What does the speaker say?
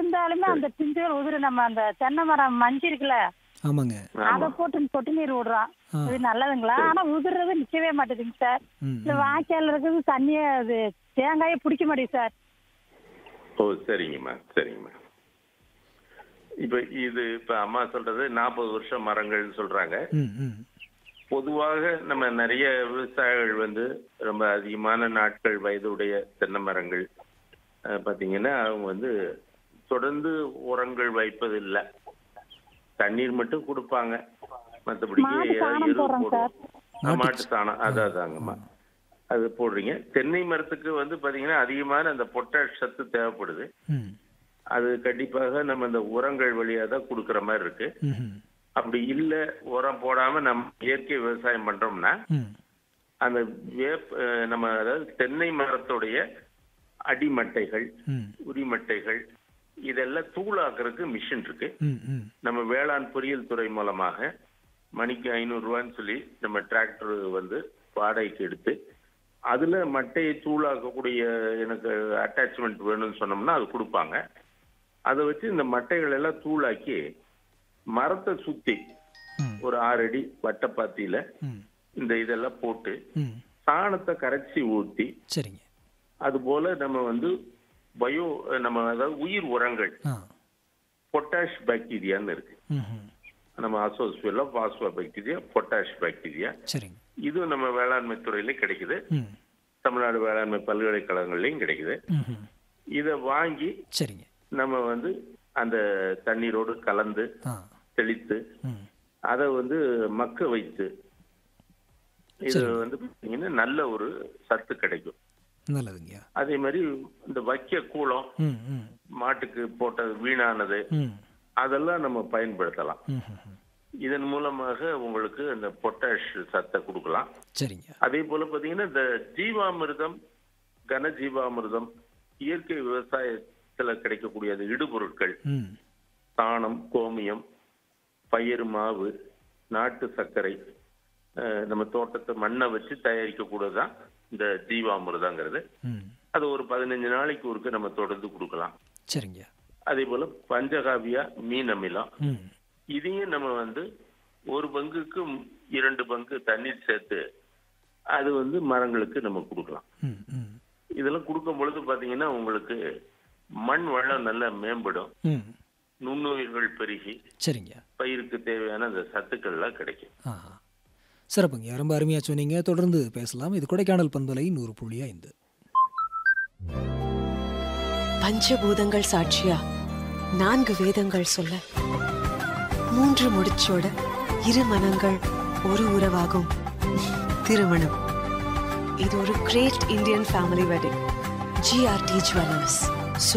இருந்தாலுமே அந்த பிஞ்சுகள் உதிரு நம்ம அந்த தென்னை மரம் மஞ்சள் இருக்குல்ல ஆமாங்க அதை போட்டு சொட்டு நீர் விடுறோம் ஆ. இது நல்லதுங்களா ஆனா உதிர்றது நிக்கவே மாட்டேதுங்க சார் ம் இந்த வாய்க்கால் இருக்குது தண்ணியே அது தேங்காயே பிடிக்க மாட்டேங்குது சார் ஓ சரிங்கம்மா சரிங்கம்மா இப்ப இது இப்ப அம்மா சொல்றது நாற்பது வருஷம் மரங்கள்னு சொல்றாங்க ம் ம் பொதுவாக நம்ம நிறைய விவசாயிகள் வந்து ரொம்ப அதிகமான நாட்கள் வயதுடைய தென்னை மரங்கள் அஹ், பாத்தீங்கன்னா அவங்க வந்து தொடர்ந்து உரங்கள் வைப்பது இல்ல தண்ணீர் மட்டும் கொடுப்பாங்க மற்றபடிக்கு மாட்டு சாணம் எருவு போடுறோம் சார். போடுவோம் மாட்டு சாணம் அதான் அதாங்கம்மா அது போடுறீங்க தென்னை மரத்துக்கு வந்து பாத்தீங்கன்னா அதிகமான அந்த பொட்டாஷ் சத்து தேவைப்படுது ம் அது கண்டிப்பாக நம்ம இந்த உரங்கள் வழியா தான் கொடுக்குற மாதிரி இருக்கு ம் அப்படி இல்ல உரம் போடாம நம்ம இயற்கை விவசாயம் பண்றோம்னா ம் அந்த வேப் அஹ் நம்ம அதாவது தென்னை மரத்துடைய அடிமட்டைகள் ம் உரிமட்டைகள் இதெல்லாம் தூளாக்குறதுக்கு மிஷின் இருக்கு ம் ம் நம்ம வேளாண் பொறியியல் துறை மூலமாக மணிக்கு ஐநூறு ரூபான்னு சொல்லி நம்ம டிராக்டர் வந்து வாடகைக்கு எடுத்து அதுல மட்டையை தூளாக்கக்கூடிய எனக்கு அட்டாச்மெண்ட் வேணும்னு சொன்னோம்னா அது கொடுப்பாங்க அதை வச்சு இந்த மட்டைகள் எல்லாம் தூளாக்கி மரத்தை சுத்தி ம். ஒரு ஆறு அடி வட்டப்பாத்தியில ம் இந்த இதெல்லாம் போட்டு ம் சாணத்தை கரைச்சி ஊத்தி சரிங்க அது போல நம்ம வந்து பயோ நம்ம அதாவது உயிர் உரங்கள் ஆ பொட்டாஷ் பாக்டீரியான்னு இருக்கு ம் ம் நம்ம அசோஸ்பியலா பாஸ்பா பாக்டீரியா பொட்டாஷ் பாக்டீரியா சரிங்க இது நம்ம வேளாண்மை துறையில கிடைக்குது ம் தமிழ்நாடு வேளாண்மை பல்கலைக்கழகங்கள்லயும் கிடைக்குது ம் ம் இதை வாங்கி சரிங்க நம்ம வந்து அந்த தண்ணீரோடு கலந்து ஆ தெளித்து ம் அதை வந்து மக்க வைத்து இது வந்து பார்த்தீங்கன்னா நல்ல ஒரு சத்து கிடைக்கும் நல்லதுங்கய்யா அதே மாதிரி இந்த வைக்க கூளம் ம் ம் மாட்டுக்கு போட்டது வீணானது ம் அதெல்லாம் நம்ம பயன்படுத்தலாம் ம் ம் ம். இதன் மூலமாக உங்களுக்கு இந்த பொட்டாஷ் சத்தை கொடுக்கலாம் சரிங்க அதே போல பாத்தீங்கன்னா இந்த ஜீவாமிர்தம் கன ஜீவாமிர்தம் இயற்கை விவசாயத்துல கிடைக்கக்கூடிய அந்த இடுபொருட்கள் ம் சாணம் கோமியம் பயிர் மாவு நாட்டு சர்க்கரை அஹ், நம்ம தோட்டத்தை மண்ணை வச்சு தயாரிக்கக்கூடியதுதான் இந்த ஜீவாமிர்தங்கிறது ம் அது ஒரு பதினஞ்சு நாளைக்கு ஒருக்க நம்ம தொடர்ந்து கொடுக்கலாம் சரிங்க அதே போல பஞ்சகாவியா மீன் அமிலம் ம் இதையும் நம்ம வந்து ஒரு பங்குக்கு இரண்டு பங்கு தண்ணீர் சேர்த்து அது வந்து மரங்களுக்கு நம்ம கொடுக்கலாம் ம் ம் இதெல்லாம் கொடுக்கும் பொழுது பாத்தீங்கன்னா உங்களுக்கு மண் வளம் நல்லா மேம்படும் ம் நுண்ணுயிர்கள் பெருகி சரிங்க பயிருக்கு தேவையான அந்த சத்துக்கள்லாம் கிடைக்கும் ஆ சிறப்புங்க ரொம்ப அருமையாக சொன்னீங்க தொடர்ந்து பேசலாம் இது கொடைக்கானல் பண்பலை நூறு புள்ளி ஐந்து பஞ்சபூதங்கள் சாட்சியா நான்கு வேதங்கள் சொல்ல மூன்று முடிச்சோட இரு மனங்கள் ஒரு உறவாகும் திருமணம் இது ஒரு great Indian family wedding G R T jewellers